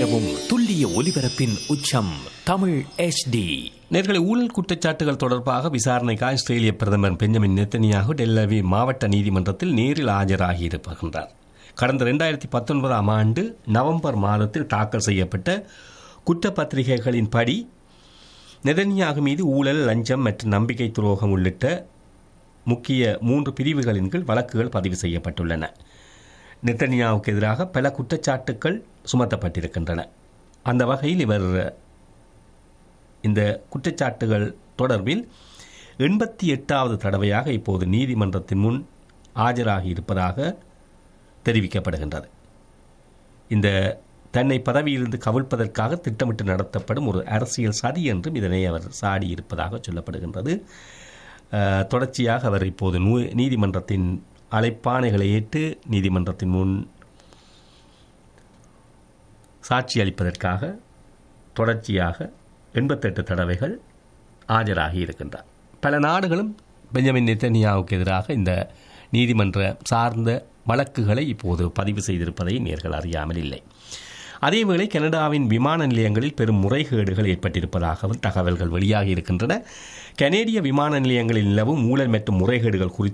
நிலவும் துல்லிய ஒலிபரப்பின் உச்சம் தமிழ் HD நேர்களை ஊழல் குற்றச்சாட்டுகள் தொடர்பாக விசாரணைக்கு ஆஸ்திரேலிய பிரதமர் பெஞ்சமின் நெத்தனியாகு டெல்லவி மாவட்ட நீதிமன்றத்தில் நேரில் ஆஜராகி இருக்கின்றார் கடந்த இரண்டாயிரத்தி பத்தொன்பதாம் ஆண்டு நவம்பர் மாதத்தில் தாக்கல் செய்யப்பட்ட குற்றப்பத்திரிகைகளின் படி நெதன்யாகு மீது ஊழல் லஞ்சம் மற்றும் நம்பிக்கை துரோகம் உள்ளிட்ட முக்கிய மூன்று பிரிவுகளின் கீழ் வழக்குகள் பதிவு செய்யப்பட்டுள்ளன நெத்தன்யாவுக்கு எதிராக பல குற்றச்சாட்டுக்கள் சுமத்தப்பட்டிருக்கின்றன அந்த வகையில் இவர் இந்த குற்றச்சாட்டுகள் தொடர்பில் எண்பத்தி எட்டாவது தடவையாக இப்போது நீதிமன்றத்தின் முன் ஆஜராகி இருப்பதாக தெரிவிக்கப்படுகின்றது இந்த தன்னை பதவியிலிருந்து கவிழ்ப்பதற்காக திட்டமிட்டு நடத்தப்படும் ஒரு அரசியல் சதி என்றும் இதனை அவர் சாடியிருப்பதாக சொல்லப்படுகின்றது அஹ், தொடர்ச்சியாக அவர் இப்போது நூ- நீதிமன்றத்தின் அழைப்பாணைகளை ஏற்று நீதிமன்றத்தின் முன் சாட்சி அளிப்பதற்காக தொடர்ச்சியாக எண்பத்தெட்டு தடவைகள் ஆஜராகி இருக்கின்றார் பல நாடுகளும் பெஞ்சமின் நெத்தனியாவுக்கு எதிராக இந்த நீதிமன்ற சார்ந்த வழக்குகளை இப்போது பதிவு செய்திருப்பதை நேர்கள் அறியாமல் இல்லை அதேவேளை கனடாவின் விமான நிலையங்களில் பெரும் முறைகேடுகள் ஏற்பட்டிருப்பதாகவும் தகவல்கள் வெளியாகி இருக்கின்றன கனேடிய விமான நிலையங்களில் நிலவும் ஊழல் மற்றும் முறைகேடுகள் குறித்து